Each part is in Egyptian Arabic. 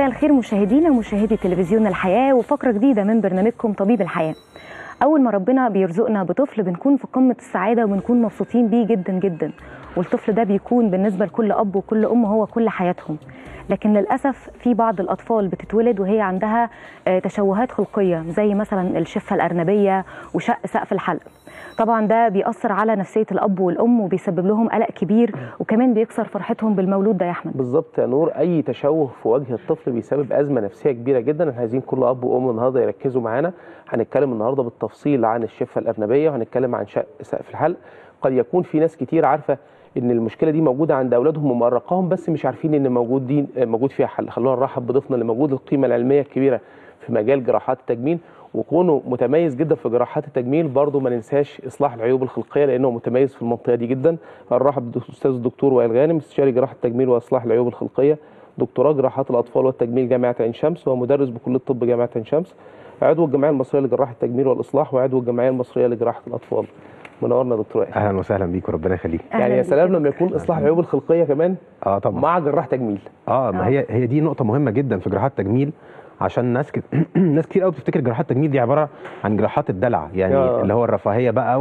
مساء الخير مشاهدينا ومشاهدي تلفزيون الحياة وفقرة جديدة من برنامجكم طبيب الحياة أول ما ربنا بيرزقنا بطفل بنكون في قمة السعادة وبنكون مبسوطين بيه جدا جدا والطفل ده بيكون بالنسبة لكل أب وكل أم هو كل حياتهم لكن للأسف في بعض الأطفال بتتولد وهي عندها آه، تشوهات خلقية زي مثلا الشفة الأرنبية وشق سقف الحلق طبعا ده بيأثر على نفسية الأب والأم وبيسبب لهم قلق كبير وكمان بيكسر فرحتهم بالمولود ده يا أحمد بالظبط يا نور اي تشوه في وجه الطفل بيسبب ازمه نفسيه كبيره جدا احنا عايزين كل اب وام النهارده يركزوا معانا هنتكلم النهارده بالتفصيل عن الشفه الارنبيه وهنتكلم عن شق سقف الحلق قد يكون في ناس كتير عارفه ان المشكله دي موجوده عند اولادهم ومؤرقاهم بس مش عارفين ان موجود دي موجود فيها حل خلونا نرحب بضيفنا اللي موجود القيمه العلميه الكبيره في مجال جراحات التجميل وكونه متميز جدا في جراحات التجميل برضه ما ننساش اصلاح العيوب الخلقيه لانه متميز في المنطقه دي جدا هنرحب بالاستاذ الدكتور وائل غانم استشاري جراحه التجميل واصلاح العيوب الخلقيه دكتوراه جراحات الاطفال والتجميل جامعه عين شمس ومدرس بكليه الطب جامعه عين شمس عضو الجمعيه المصريه لجراحه التجميل والاصلاح وعضو الجمعيه المصريه لجراحه الاطفال منورنا دكتور وائل اهلا وسهلا بيك وربنا يخليك أهلاً يعني يا بيك سلام يا لما دكتور. يكون اصلاح العيوب الخلقيه كمان اه طبعا مع جراح تجميل اه ما آه. هي هي دي نقطه مهمه جدا في جراحات التجميل عشان ناس كت... ناس كتير قوي بتفتكر جراحات التجميل دي عباره عن جراحات الدلع يعني آه. اللي هو الرفاهيه بقى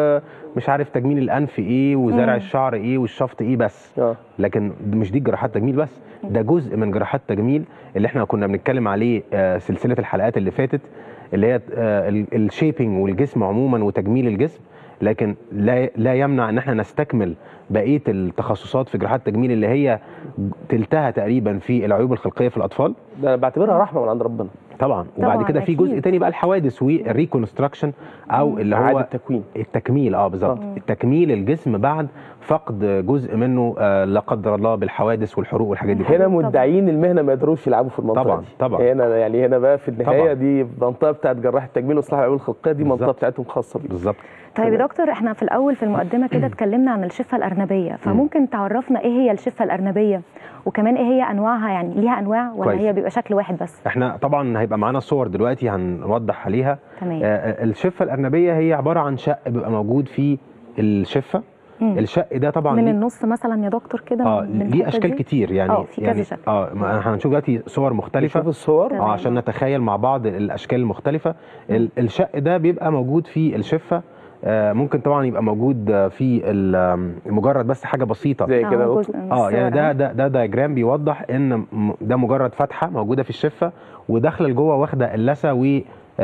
ومش عارف تجميل الانف ايه وزرع مم. الشعر ايه والشفط ايه بس اه لكن مش دي جراحات تجميل بس ده جزء من جراحات التجميل اللي احنا كنا بنتكلم عليه آه، سلسله الحلقات اللي فاتت اللي هي الشيبنج والجسم عموما وتجميل الجسم لكن لا لا يمنع ان احنا نستكمل بقيه التخصصات في جراحات التجميل اللي هي تلتها تقريبا في العيوب الخلقيه في الاطفال ده انا بعتبرها رحمه من عند ربنا طبعا وبعد طبعاً، كده في جزء أكيد. تاني بقى الحوادث والريكونستراكشن او اللي اعاده هو تكوين التكميل اه بالظبط آه. التكميل الجسم بعد فقد جزء منه آه لا قدر الله بالحوادث والحروق والحاجات دي هنا طبعاً. مدعين المهنه ما يقدروش يلعبوا في المنطقه طبعاً، دي طبعاً. هنا يعني هنا بقى في النهايه طبعاً. دي المنطقه بتاعت جراح التجميل واصلاح العيوب الخلقيه دي منطقه بالظبط. بتاعتهم خاصه بيهم بالظبط طيب يا دكتور احنا في الأول في المقدمة كده اتكلمنا عن الشفة الأرنبية فممكن تعرفنا إيه هي الشفة الأرنبية وكمان إيه هي أنواعها يعني ليها أنواع ولا كويس. هي بيبقى شكل واحد بس احنا طبعا هيبقى معانا صور دلوقتي هنوضح عليها تمام آه، آه، الشفه الارنبيه هي عباره عن شق بيبقى موجود في الشفه مم. الشق ده طبعا من ليه- النص مثلا يا دكتور كده اه من ليه الحتة اشكال دي؟ كتير يعني آه، في كذا يعني شكل. اه ما احنا هنشوف دلوقتي صور مختلفه شوف الصور تمام. اه عشان نتخيل مع بعض الاشكال المختلفه ال- الشق ده بيبقى موجود في الشفه آه، ممكن طبعا يبقى موجود آه، في ال- آم، مجرد بس حاجه بسيطه زي كده أهو أهو. جزء من اه يعني الصور ده أهو. ده ده دايجرام بيوضح ان م- ده مجرد فتحه موجوده في الشفه وداخله لجوه واخده اللثه و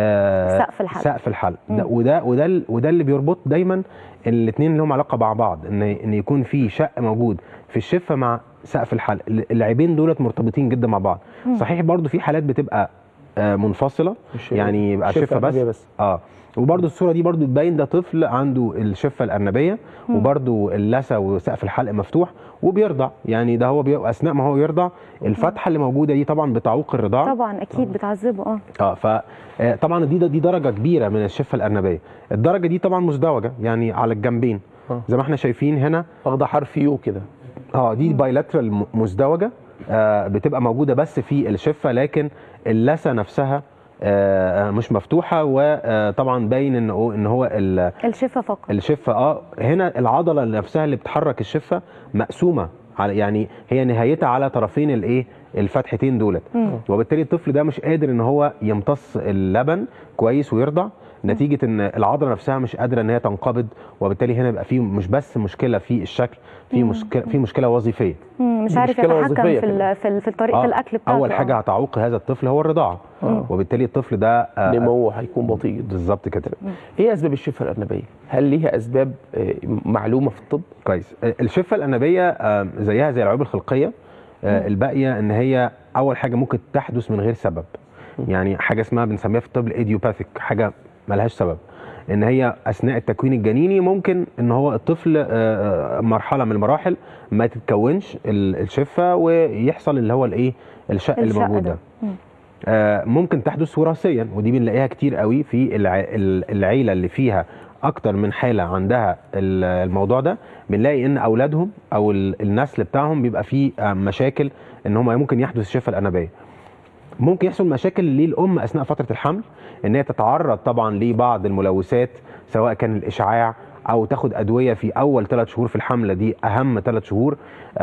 آه، سقف الحلق. سقف الحلق مم. ده وده وده ال- وده اللي بيربط دايما الاثنين اللي هم علاقه مع بعض ان ان يكون في شق موجود في الشفه مع سقف الحلق ال- العيبين دولت مرتبطين جدا مع بعض مم. صحيح برضو في حالات بتبقى آه، منفصله مش- يعني يبقى شفة شفه بس أرنبية بس. اه وبرده الصوره دي برده تبين ده طفل عنده الشفه الارنبيه وبرده اللثه وسقف الحلق مفتوح وبيرضع يعني ده هو بي... اثناء ما هو يرضع الفتحه اللي موجوده دي طبعا بتعوق الرضاعه طبعا أكيد بتعذبه اه اه ف آه، طبعا دي دي درجه كبيره من الشفه الارنبيه الدرجه دي طبعا مزدوجه يعني على الجنبين آه. زي ما احنا شايفين هنا واخده حرف يو كده اه دي بايلاترال مزدوجه آه بتبقى موجوده بس في الشفه لكن اللثه نفسها آه مش مفتوحه وطبعا باين ان هو ان هو ال- الشفة فقط الشفه اه هنا العضله نفسها اللي بتحرك الشفه مقسومه على يعني هي نهايتها على طرفين الايه الفتحتين دولت مم. وبالتالي الطفل ده مش قادر ان هو يمتص اللبن كويس ويرضع نتيجه ان العضله نفسها مش قادره ان هي تنقبض وبالتالي هنا بيبقى في مش بس مشكله في الشكل في مشكله في مشكله وظيفيه مم، مش دي عارف مشكلة يتحكم وظيفية في ال- في ال- في طريقة آه، الأكل بتاعته اول حاجه آه. هتعوق هذا الطفل هو الرضاعه آه. وبالتالي الطفل ده آه، نموه هيكون بطيء جدا بالظبط كده ايه اسباب الشفه الارنبيه هل ليها اسباب آه، معلومه في الطب كويس الشفه الانبيه آه، زيها زي العيوب الخلقيه آه، الباقيه ان هي اول حاجه ممكن تحدث من غير سبب يعني حاجه اسمها بنسميها في الطب الايديوباثيك حاجه ملهاش سبب ان هي اثناء التكوين الجنيني ممكن ان هو الطفل آه، آه، مرحله من المراحل ما تتكونش ال- الشفه ويحصل اللي هو الايه الشق اللي الشق موجود ده. ده مم. آه، ممكن تحدث وراثيا ودي بنلاقيها كتير قوي في الع- ال- العيله اللي فيها اكتر من حاله عندها ال- الموضوع ده بنلاقي ان اولادهم او ال- النسل بتاعهم بيبقى فيه آه، مشاكل ان هم ممكن يحدث الشفه الانبيه ممكن يحصل مشاكل للام اثناء فتره الحمل ان هي تتعرض طبعا لبعض الملوثات سواء كان الاشعاع او تاخد ادويه في اول ثلاث شهور في الحمله دي اهم ثلاث شهور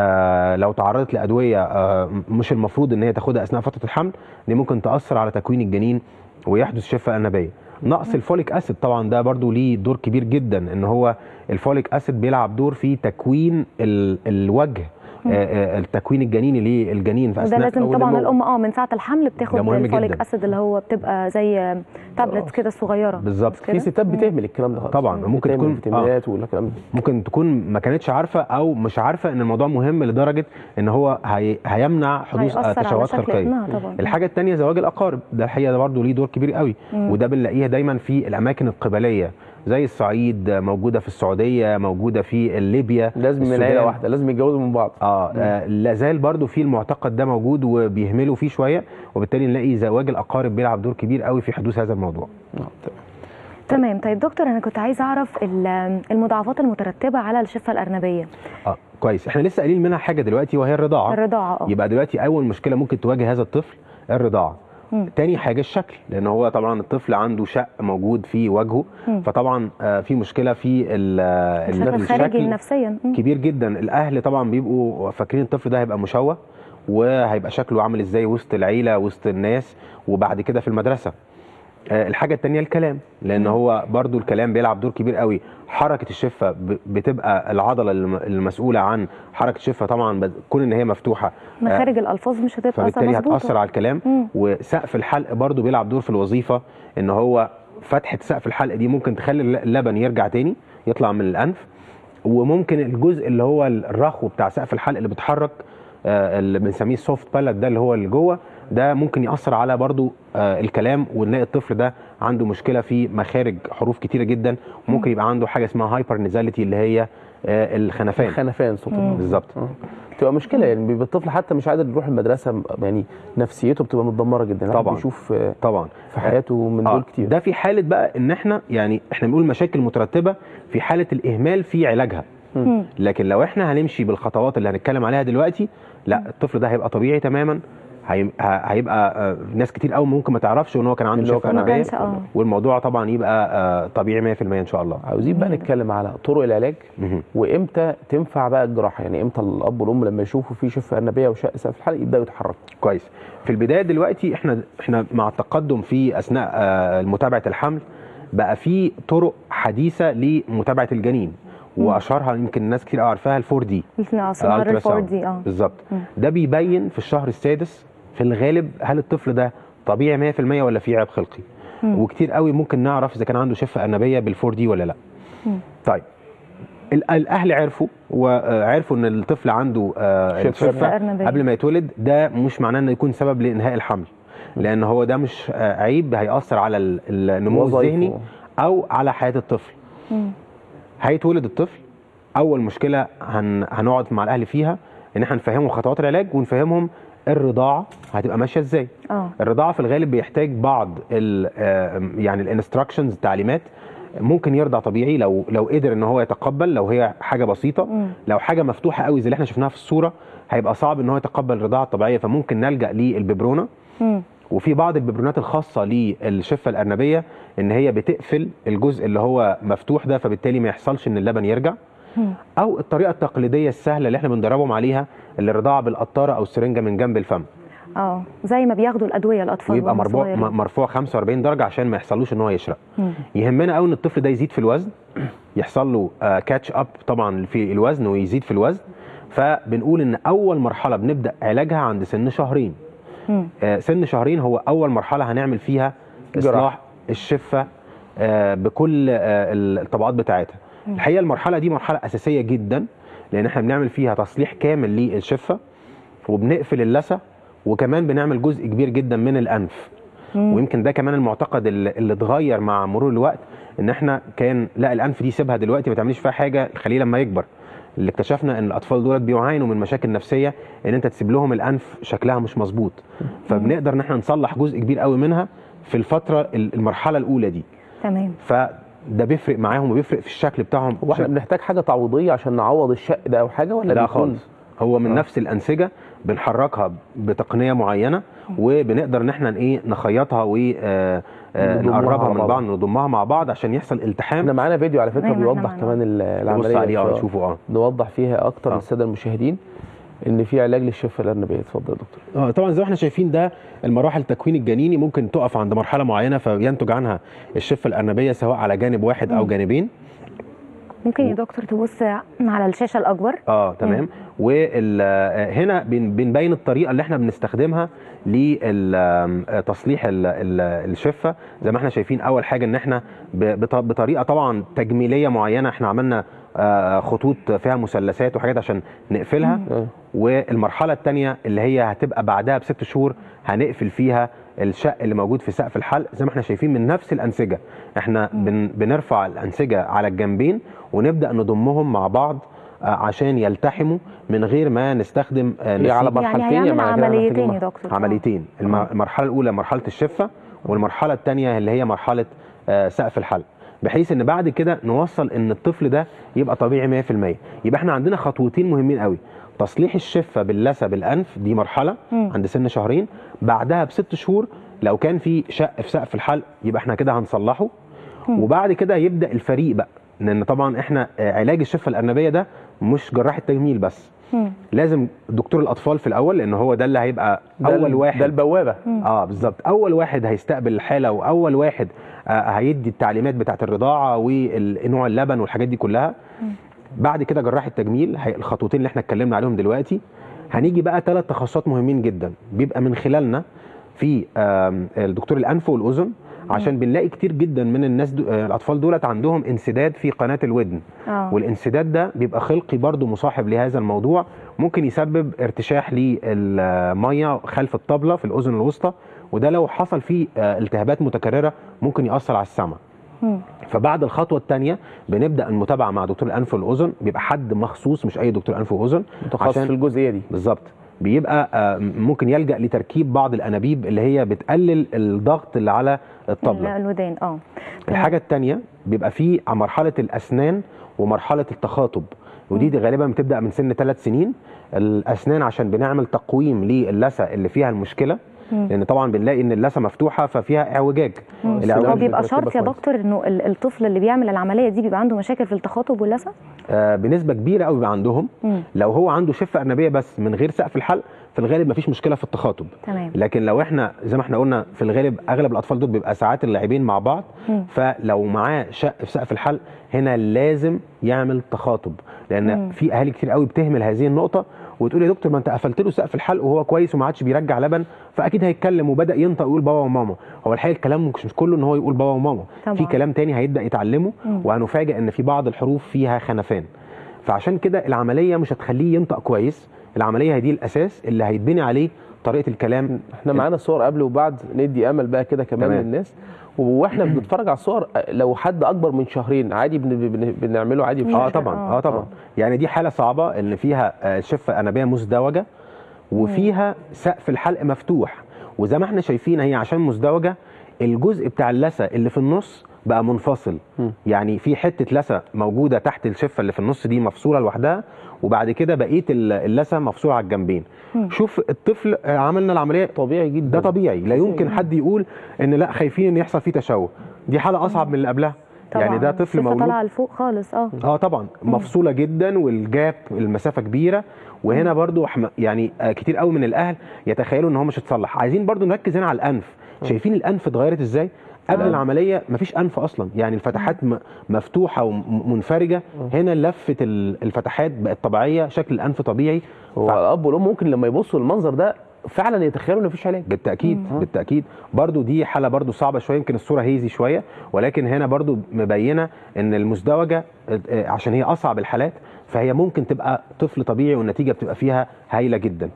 آه لو تعرضت لادويه آه مش المفروض ان هي تاخدها اثناء فتره الحمل دي ممكن تاثر على تكوين الجنين ويحدث شفه انابيه نقص الفوليك اسيد طبعا ده برضو ليه دور كبير جدا ان هو الفوليك اسيد بيلعب دور في تكوين ال الوجه آه، آه، التكوين الجنيني للجنين في وده اثناء لازم أول طبعا النمو. الام اه من ساعه الحمل ده بتاخد مهم الفوليك جداً. اسيد اللي هو بتبقى زي تابلت خلاص. كده صغيره بالظبط مش في كده؟ ستات بتعمل الكلام ده خالص. طبعاً، ممكن بتعمل تكون- فيتامينات ولا الكلام ده ممكن تكون ما كانتش عارفه او مش عارفه ان الموضوع مهم لدرجه ان هو هي هيمنع حدوث هيأثر على تشوهات شكل خلقيه ابنها طبعا الحاجه الثانيه زواج الاقارب ده الحقيقه ده برضه ليه دور كبير قوي مم. وده بنلاقيها دايما في الاماكن القبليه زي الصعيد موجوده في السعوديه موجوده في ليبيا لازم من السودان. عيله واحده لازم يتجوزوا من بعض اه, آه لا زال برضه في المعتقد ده موجود وبيهملوا فيه شويه وبالتالي نلاقي زواج الاقارب بيلعب دور كبير قوي في حدوث هذا الموضوع آه، تمام. تمام طيب دكتور انا كنت عايزه اعرف ال- المضاعفات المترتبه على الشفه الارنبيه اه كويس احنا لسه قايلين منها حاجه دلوقتي وهي الرضاعه الرضاعه اه يبقى دلوقتي اول مشكله ممكن تواجه هذا الطفل الرضاعه مم. تاني حاجه الشكل لان هو طبعا الطفل عنده شق موجود في وجهه مم. فطبعا آه، في مشكله في ال- آه، الشكل ال- الخارجي نفسيا مم. كبير جدا الاهل طبعا بيبقوا فاكرين الطفل ده هيبقى مشوه وهيبقى شكله عامل ازاي وسط العيله وسط الناس وبعد كده في المدرسه آه، الحاجه التانية الكلام لان هو برضو الكلام بيلعب دور كبير قوي حركه الشفه ب- بتبقى العضله الم- المسؤوله عن حركه الشفه طبعا بد- كون ان هي مفتوحه آه، مخارج الالفاز مش هتبقى فبالتالي مظبوطة. هتاثر على الكلام مم. وسقف الحلق برضو بيلعب دور في الوظيفه ان هو فتحه سقف الحلق دي ممكن تخلي اللبن يرجع تاني يطلع من الانف وممكن الجزء اللي هو الرخو بتاع سقف الحلق اللي بيتحرك آه، اللي بنسميه السوفت بالات ده اللي هو اللي جوه ده ممكن ياثر على برضو آه، الكلام ونلاقي الطفل ده عنده مشكله في مخارج حروف كتيره جدا وممكن يبقى عنده حاجه اسمها هايبر نيزاليتي اللي هي آه، الخنفان خنفان صوت مم. بالظبط آه. تبقى مشكله يعني بيبقى الطفل حتى مش قادر يروح المدرسه يعني نفسيته بتبقى متدمره جدا الواحد طبعاً. بيشوف آه، طبعا في حياته من آه، دول كتير ده في حاله بقى ان احنا يعني احنا بنقول مشاكل مترتبه في حاله الاهمال في علاجها مم. لكن لو احنا هنمشي بالخطوات اللي هنتكلم عليها دلوقتي لا الطفل ده هيبقى طبيعي تماما هي- ه- هيبقى آه، ناس كتير قوي ممكن ما تعرفش ان هو كان عنده اللي هو شفه كان ما انابيه كانش اه والموضوع طبعا يبقى آه، طبيعي 100% ان شاء الله عاوزين بقى نتكلم على طرق العلاج مهم. وامتى تنفع بقى الجراحه يعني امتى الاب والام لما يشوفوا في شفه ارنبيه وشق سقف الحلق يبداوا يتحركوا كويس في البدايه دلوقتي احنا احنا مع التقدم في اثناء آه، متابعه الحمل بقى في طرق حديثه لمتابعه الجنين واشهرها يمكن الناس كتير قوي عارفاها الفور دي سونار الفور الالتراساوند. دي اه بالظبط مم. ده بيبين في الشهر السادس في الغالب هل الطفل ده طبيعي 100% ولا فيه عيب خلقي مم. وكتير قوي ممكن نعرف اذا كان عنده شفه ارنبيه بالفور دي ولا لا مم. طيب ال- الاهل عرفوا وعرفوا ان الطفل عنده آه، شفة الشفه أرنبية. قبل ما يتولد ده مش معناه انه يكون سبب لانهاء الحمل لان هو ده مش آه، عيب هياثر على ال- النمو وظايفه. الذهني او على حياه الطفل مم. هيتولد الطفل اول مشكله هن... هنقعد مع الاهل فيها ان احنا نفهمهم خطوات العلاج ونفهمهم الرضاعه هتبقى ماشيه ازاي اه الرضاعه في الغالب بيحتاج بعض ال آه، يعني الانستراكشنز التعليمات ممكن يرضع طبيعي لو لو قدر ان هو يتقبل لو هي حاجه بسيطه مم. لو حاجه مفتوحه قوي زي اللي احنا شفناها في الصوره هيبقى صعب ان هو يتقبل الرضاعه الطبيعيه فممكن نلجا للببرونه مم. وفي بعض الببرونات الخاصه للشفه الارنبيه ان هي بتقفل الجزء اللي هو مفتوح ده فبالتالي ما يحصلش ان اللبن يرجع مم. او الطريقه التقليديه السهله اللي احنا بندربهم عليها اللي الرضاعه بالقطاره او السرنجه من جنب الفم اه زي ما بياخدوا الادويه الاطفال ويبقى وهم مرفوع صغيرين. م- مرفوع 45 درجه عشان ما يحصلوش ان هو يشرق مم. يهمنا قوي ان الطفل ده يزيد في الوزن يحصل له كاتش اب طبعا في الوزن ويزيد في الوزن فبنقول ان اول مرحله بنبدا علاجها عند سن شهرين مم. آه، سن شهرين هو اول مرحله هنعمل فيها جراحة. اصلاح الشفه آه، بكل آه، الطبقات بتاعتها الحقيقه المرحله دي مرحله اساسيه جدا لان احنا بنعمل فيها تصليح كامل للشفه وبنقفل اللثه وكمان بنعمل جزء كبير جدا من الانف مم. ويمكن ده كمان المعتقد اللي اللي اتغير مع مرور الوقت ان احنا كان لا الانف دي سيبها دلوقتي ما تعمليش فيها حاجه خليه لما يكبر اللي اكتشفنا ان الاطفال دولت بيعانوا من مشاكل نفسيه ان انت تسيب لهم الانف شكلها مش مظبوط فبنقدر ان احنا نصلح جزء كبير قوي منها في الفتره المرحله الاولى دي تمام فده بيفرق معاهم وبيفرق في الشكل بتاعهم هو احنا بنحتاج حاجه تعويضيه عشان نعوض الشق ده او حاجه ولا لا بيكون- خالص هو من آه. نفس الانسجه بنحركها بتقنيه معينه وبنقدر ان احنا ايه نخيطها نضمها ونقربها مع من بعض. بعض نضمها مع بعض عشان يحصل التحام احنا معانا فيديو على فكره أيوة، إحنا بيوضح معانا. كمان ال- العمليه نبص عليه إن اه شاء نشوفه اه نوضح فيها اكتر آه. للساده المشاهدين ان في علاج للشفه الارنبيه اتفضل يا دكتور اه طبعا زي ما احنا شايفين ده المراحل التكوين الجنيني ممكن تقف عند مرحله معينه فينتج عنها الشفه الارنبيه سواء على جانب واحد او مم. جانبين ممكن يا دكتور تبص على الشاشه الاكبر اه تمام وهنا بنبين الطريقه اللي احنا بنستخدمها لتصليح ال- ال- الشفه زي ما احنا شايفين اول حاجه ان احنا ب- بط- بطريقه طبعا تجميليه معينه احنا عملنا آه، خطوط فيها مثلثات وحاجات عشان نقفلها آه. والمرحله الثانيه اللي هي هتبقى بعدها بست شهور هنقفل فيها الشق اللي موجود في سقف الحلق زي ما احنا شايفين من نفس الانسجه احنا بن بنرفع الانسجه على الجنبين ونبدا نضمهم مع بعض آه، عشان يلتحموا من غير ما نستخدم آه، هي على نسيج. مرحلتين يعني يا هيعمل معنى كده عمليتين محتاجين يا دكتور آه. عمليتين الم- المرحله الاولى مرحله الشفه والمرحله الثانيه اللي هي مرحله آه، سقف الحلق بحيث ان بعد كده نوصل ان الطفل ده يبقى طبيعي 100% يبقى احنا عندنا خطوتين مهمين قوي تصليح الشفه باللثه بالانف دي مرحله مم. عند سن شهرين بعدها بست شهور لو كان في شق في سقف الحلق يبقى احنا كده هنصلحه وبعد كده يبدا الفريق بقى لان طبعا احنا آه، علاج الشفه الارنبيه ده مش جراح التجميل بس مم. لازم دكتور الاطفال في الاول لان هو ده اللي هيبقى ده اول ال- واحد ده البوابه اه بالظبط اول واحد هيستقبل الحاله واول واحد آه هيدي التعليمات بتاعه الرضاعه ونوع اللبن والحاجات دي كلها بعد كده جراح التجميل هي الخطوتين اللي احنا اتكلمنا عليهم دلوقتي هنيجي بقى ثلاث تخصصات مهمين جدا بيبقى من خلالنا في آم، الدكتور الانف والاذن عشان بنلاقي كتير جدا من الناس دو آه، الاطفال دولت عندهم انسداد في قناه الودن اه والانسداد ده بيبقى خلقي برضو مصاحب لهذا الموضوع ممكن يسبب ارتشاح للميه خلف الطبله في الاذن الوسطى وده لو حصل فيه آه، التهابات متكرره ممكن ياثر على السمع مم. فبعد الخطوه الثانيه بنبدا المتابعه مع دكتور الانف والاذن بيبقى حد مخصوص مش اي دكتور انف واذن متخصص في الجزئيه دي بالظبط بيبقى آه، ممكن يلجا لتركيب بعض الانابيب اللي هي بتقلل الضغط اللي على الطبله الودان اه الحاجه الثانيه بيبقى في مرحله الاسنان ومرحله التخاطب ودي دي غالبا بتبدا من سن ثلاث سنين الاسنان عشان بنعمل تقويم للثه اللي فيها المشكله مم. لان طبعا بنلاقي ان اللثه مفتوحه ففيها اعوجاج مم. الأول هو مش بيبقى مترتبة شرط يا كويس. دكتور انه ال- الطفل اللي بيعمل العمليه دي بيبقى عنده مشاكل في التخاطب واللثه آه بنسبه كبيره قوي بيبقى عندهم مم. لو هو عنده شفه ارنبيه بس من غير سقف الحلق في الغالب مفيش مشكله في التخاطب تمام لكن لو احنا زي ما احنا قلنا في الغالب اغلب الاطفال دول بيبقى ساعات اللاعبين مع بعض مم. فلو معاه شق في سقف الحلق هنا لازم يعمل تخاطب لان مم. في اهالي كتير قوي بتهمل هذه النقطه وتقول يا دكتور ما انت قفلت له سقف الحلق وهو كويس وما عادش بيرجع لبن فاكيد هيتكلم وبدا ينطق ويقول بابا وماما هو الحقيقه الكلام مش مش كله ان هو يقول بابا وماما طبعا. في كلام تاني هيبدا يتعلمه مم. وهنفاجئ ان في بعض الحروف فيها خنفان فعشان كده العمليه مش هتخليه ينطق كويس العمليه هي دي الاساس اللي هيتبني عليه طريقه الكلام احنا معانا صور قبل وبعد ندي امل بقى كده كمان تمام. للناس واحنا بنتفرج على الصور لو حد اكبر من شهرين عادي بن بن بنعمله عادي في اه شهر. طبعا آه. اه طبعا يعني دي حاله صعبه ان فيها آه، شفه انابيه مزدوجه وفيها سقف الحلق مفتوح وزي ما احنا شايفين هي عشان مزدوجه الجزء بتاع اللثه اللي في النص بقى منفصل مم. يعني في حته لثه موجوده تحت الشفه اللي في النص دي مفصوله لوحدها وبعد كده بقيه ال- اللثه مفصوله على الجنبين مم. شوف الطفل آه، عملنا العمليه طبيعي جدا ده طبيعي لا يمكن حد يقول ان لا خايفين ان يحصل فيه تشوه دي حاله اصعب من اللي قبلها طبعا يعني ده طفل الشفة مولود طالعه لفوق خالص اه اه طبعا مفصوله جدا والجاب المسافه كبيره وهنا برضو احنا يعني آه، كتير قوي من الاهل يتخيلوا ان هو مش اتصلح عايزين برضو نركز هنا على الانف شايفين الانف اتغيرت ازاي قبل آه. العمليه مفيش انف اصلا يعني الفتحات م- مفتوحه ومنفرجه هنا لفه ال- الفتحات بقت طبيعيه شكل الانف طبيعي هو ف- الاب والام ممكن لما يبصوا للمنظر ده فعلا يتخيلوا ان مفيش علاج بالتاكيد بالتاكيد برضو دي حاله برضو صعبه شويه يمكن الصوره هيزي شويه ولكن هنا برضو مبينه ان المزدوجه آه، آه، عشان هي اصعب الحالات فهي ممكن تبقى طفل طبيعي والنتيجه بتبقى فيها هايله جدا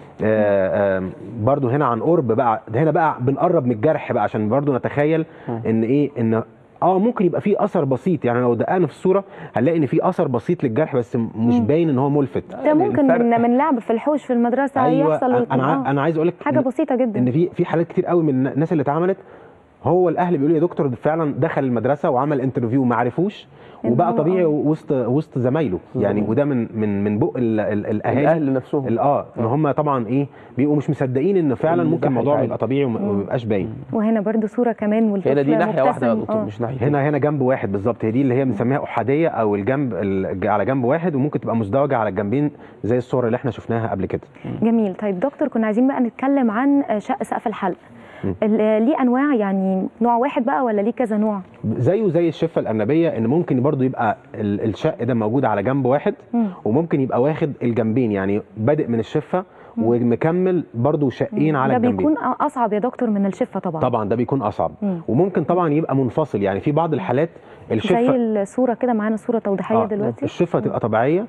آه، آه، برضو هنا عن قرب بقى ده هنا بقى بنقرب من الجرح بقى عشان برضو نتخيل ان ايه ان اه ممكن يبقى فيه اثر بسيط يعني لو دققنا في الصوره هنلاقي ان في اثر بسيط للجرح بس م- مش باين ان هو ملفت ده ممكن الفرق- من من لعب في الحوش في المدرسه ايوه يحصل انا انا آه. انا عايز اقول لك حاجه بسيطه جدا ان في في حالات كتير قوي من الناس اللي اتعملت هو الاهل بيقولوا يا دكتور ده فعلا دخل المدرسه وعمل انترفيو ما عرفوش إن وبقى هو- طبيعي آه. وسط وسط زمايله يعني مم. وده من من من بق ال- ال- الاهالي الاهل نفسهم ال- اه ان هم طبعا ايه بيبقوا مش مصدقين ان فعلا إن ممكن ده الموضوع هيتعالج. يبقى طبيعي وما وما يبقاش باين وهنا برضو صوره كمان والطفل هنا دي ناحيه واحده يا مبتسم. دكتور آه. مش ناحيه هنا هنا جنب واحد بالظبط هي دي اللي هي بنسميها احاديه او الجنب ال- على جنب واحد وممكن تبقى مزدوجه على الجنبين زي الصور اللي احنا شفناها قبل كده جميل طيب دكتور كنا عايزين بقى نتكلم عن شق سقف الحلق مم. ال- ليه انواع يعني نوع واحد بقى ولا ليه كذا نوع زيه زي الشفه الارنبيه ان ممكن برضو يبقى ال- الشق ده موجود على جنب واحد مم. وممكن يبقى واخد الجنبين يعني بادئ من الشفه ومكمل برضو شقين على ده الجنبين بيكون اصعب يا دكتور من الشفه طبعا طبعا ده بيكون اصعب مم. وممكن طبعا يبقى منفصل يعني في بعض الحالات زي الشفه الصوره كده معانا صوره توضيحيه آه، دلوقتي الشفه تبقى طبيعيه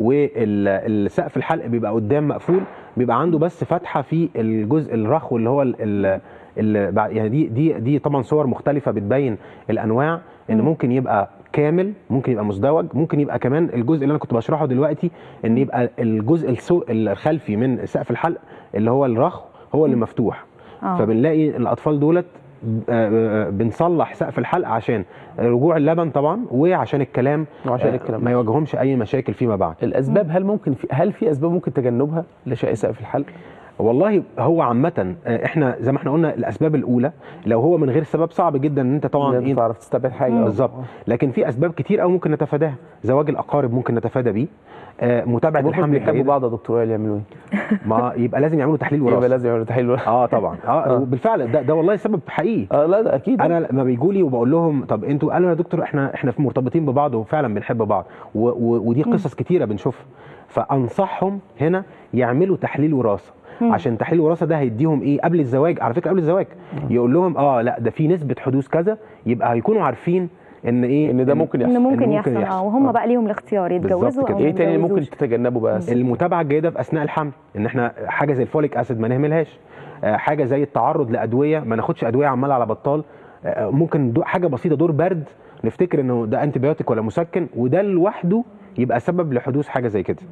والسقف الحلق بيبقى قدام مقفول بيبقى عنده بس فتحه في الجزء الرخو اللي هو ال ال ال بعد- يعني دي دي دي طبعا صور مختلفه بتبين الانواع ان مم. ممكن يبقى كامل ممكن يبقى مزدوج ممكن يبقى كمان الجزء اللي انا كنت بشرحه دلوقتي ان يبقى الجزء السو- الخلفي من سقف الحلق اللي هو الرخو هو اللي مفتوح آه. فبنلاقي الاطفال دولت آه، آه، بنصلح سقف الحلق عشان رجوع اللبن طبعا وعشان الكلام وعشان آه، الكلام. ما يواجههمش اي مشاكل فيما بعد الاسباب هل ممكن في هل في اسباب ممكن تجنبها لشق سقف الحلق والله هو عامة آه، احنا زي ما احنا قلنا الاسباب الاولى لو هو من غير سبب صعب جدا ان انت طبعا إن أنت تعرف تستبعد حاجه مم. بالظبط لكن في اسباب كتير قوي ممكن نتفاداها زواج الاقارب ممكن نتفادى بيه آه، متابعه ممكن الحمل بيحبوا الجيدة. بعض يا دكتور وائل يعملوا ايه؟ ما يبقى لازم يعملوا تحليل يبقى وراثه لازم يعملوا تحليل وراثة. اه طبعا اه آه. بالفعل ده ده والله سبب حقيقي اه لا ده اكيد انا لما بيجوا لي وبقول لهم طب انتوا قالوا يا دكتور احنا احنا في مرتبطين ببعض وفعلا بنحب بعض و و ودي قصص كتيره بنشوفها فانصحهم هنا يعملوا تحليل وراثه مم. عشان تحليل الوراثه ده هيديهم ايه قبل الزواج على فكره قبل الزواج يقول لهم اه لا ده في نسبه حدوث كذا يبقى هيكونوا عارفين ان ايه ان ده ممكن يحصل ان ممكن, إن يحصل, اه وهم آه. بقى ليهم الاختيار بالظبط يتجوزوا كده. او ايه تاني ممكن يتجوزوش. تتجنبه بقى المتابعه الجيده في اثناء الحمل ان احنا حاجه زي الفوليك اسيد ما نهملهاش آه، حاجه زي التعرض لادويه ما ناخدش ادويه عمال على بطال آه، ممكن دو حاجه بسيطه دور برد نفتكر انه ده انتي بيوتيك ولا مسكن وده لوحده يبقى سبب لحدوث حاجه زي كده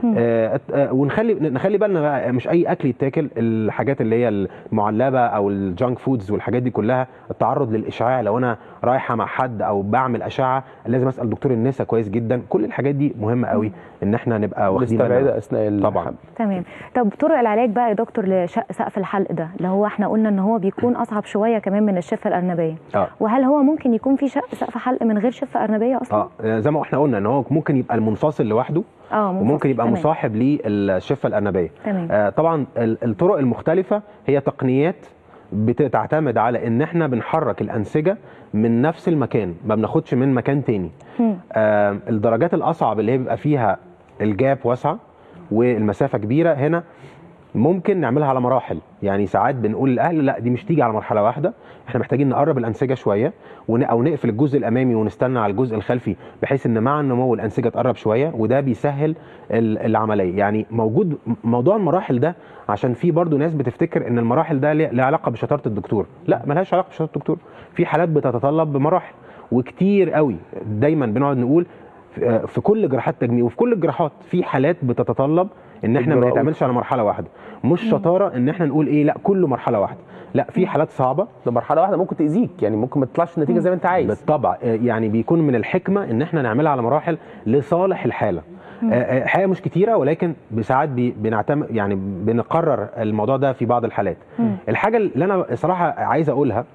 آه آه ونخلي نخلي بالنا بقى مش اي اكل يتاكل الحاجات اللي هي المعلبه او الجانك فودز والحاجات دي كلها التعرض للاشعاع لو انا رايحه مع حد او بعمل اشعه لازم اسال دكتور النساء كويس جدا كل الحاجات دي مهمه قوي ان احنا نبقى واخدين بالنا نستبعدها اثناء طبعاً. الحمل. تمام طب طرق العلاج بقى يا دكتور لشق سقف الحلق ده اللي هو احنا قلنا ان هو بيكون اصعب شويه كمان من الشفه الارنبيه اه وهل هو ممكن يكون في شق سقف حلق من غير شفه ارنبيه اصلا اه زي ما احنا قلنا ان هو ممكن يبقى المنفصل لوحده اه منفصل. وممكن يبقى تمام. مصاحب للشفه الارنبيه تمام آه طبعا ال- الطرق المختلفه هي تقنيات بتعتمد على ان احنا بنحرك الانسجه من نفس المكان ما بناخدش من مكان تاني مم. آه الدرجات الاصعب اللي هي بيبقى فيها الجاب واسعه والمسافه كبيره هنا ممكن نعملها على مراحل يعني ساعات بنقول للاهل لا دي مش تيجي على مرحله واحده احنا محتاجين نقرب الانسجه شويه ون... او نقفل الجزء الامامي ونستنى على الجزء الخلفي بحيث ان مع النمو الانسجه تقرب شويه وده بيسهل ال- العمليه يعني موجود موضوع المراحل ده عشان في برضو ناس بتفتكر ان المراحل ده ليه ليه علاقه بشطاره الدكتور لا ملهاش علاقه بشطاره الدكتور في حالات بتتطلب بمراحل وكتير قوي دايما بنقعد نقول في في كل جراحات تجميل وفي كل الجراحات في حالات بتتطلب ان احنا ما إجراءات. نتعملش على مرحله واحده مش شطاره ان احنا نقول ايه لا كله مرحله واحده لا في حالات صعبه ده مرحله واحده ممكن تاذيك يعني ممكن ما تطلعش النتيجه زي ما انت عايز بالطبع آه، يعني بيكون من الحكمه ان احنا نعملها على مراحل لصالح الحاله آه، آه، الحقيقه مش كتيره ولكن بساعات بي- بنعتمد يعني بنقرر الموضوع ده في بعض الحالات مم. الحاجه اللي انا صراحه عايز اقولها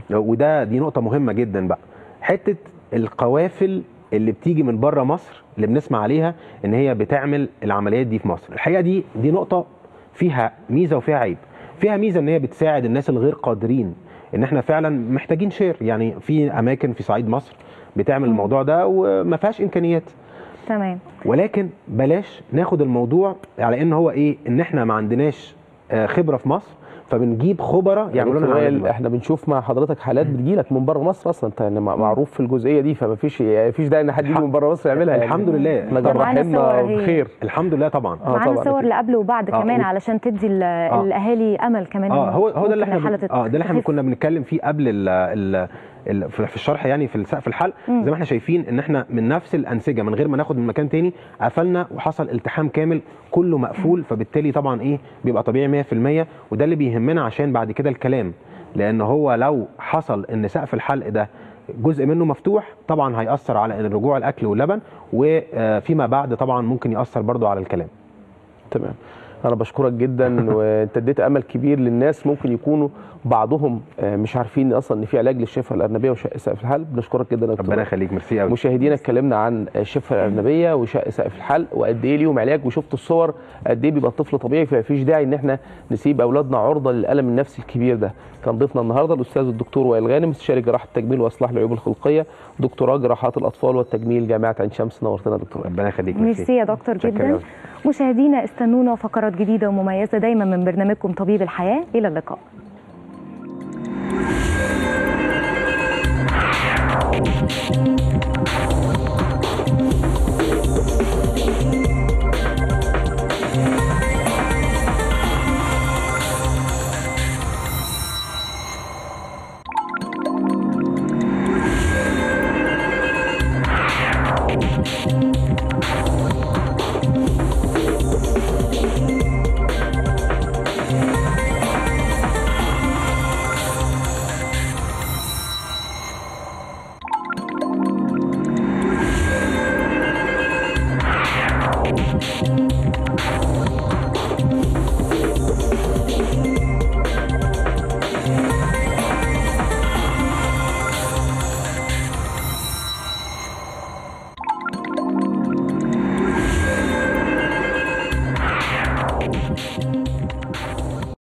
وده دي نقطه مهمه جدا بقى حته القوافل اللي بتيجي من بره مصر اللي بنسمع عليها ان هي بتعمل العمليات دي في مصر الحقيقه دي دي نقطه فيها ميزه وفيها عيب فيها ميزه ان هي بتساعد الناس الغير قادرين ان احنا فعلا محتاجين شير يعني في اماكن في صعيد مصر بتعمل الموضوع ده وما فيهاش امكانيات تمام ولكن بلاش ناخد الموضوع على ان هو ايه ان احنا ما عندناش آه، خبره في مصر فبنجيب خبراء يعملوا لنا دكتور العمليات وائل، دي. احنا بنشوف مع حضرتك حالات بتجيلك من بره مصر اصلا انت يعني مع- معروف في الجزئيه دي فما فيش يعني فيش داعي ان حد يجي من بره مصر يعملها يعني. الحمد لله. احنا طب معانا جراحيننا صور هي. بخير الحمد لله طبعا آه، معانا طبعاً صور أكيد. اللي قبل وبعد آه، كمان و- علشان تدي ال- الاهالي امل كمان اه إن هو هو ده اللي ممكن احنا الحالة بن... اه ده اللي احنا تخف. كنا بنتكلم فيه قبل ال ال ال في في الشرح يعني في سقف الحلق مم. زي ما احنا شايفين ان احنا من نفس الانسجه من غير ما ناخد من مكان تاني قفلنا وحصل التحام كامل كله مقفول فبالتالي طبعا ايه بيبقى طبيعي 100% وده اللي بيهمنا عشان بعد كده الكلام لان هو لو حصل ان سقف الحلق ده جزء منه مفتوح طبعا هيأثر على ان رجوع الاكل واللبن وفيما بعد طبعا ممكن يأثر برضو على الكلام تمام انا بشكرك جدا وانت اديت امل كبير للناس ممكن يكونوا بعضهم آه، مش عارفين اصلا ان في علاج للشفاء الارنبيه وشق سقف الحلق بنشكرك جدا يا دكتور ربنا يخليك ميرسي قوي مشاهدينا اتكلمنا عن الشفه الارنبيه وشق سقف الحلق وقد ايه ليهم علاج وشفت الصور قد ايه بيبقى الطفل طبيعي فمفيش داعي ان احنا نسيب اولادنا عرضه للالم النفسي الكبير ده كان ضيفنا النهارده الاستاذ الدكتور وائل غانم استشاري جراحه التجميل واصلاح العيوب الخلقيه دكتوراه جراحات الاطفال والتجميل جامعه عين شمس نورتنا يا دكتور ربنا يخليك ميرسي يا دكتور شكرا جدا أوي. مشاهدينا استنونا فقرات جديده ومميزه دايما من برنامجكم طبيب الحياه الى اللقاء Thank you.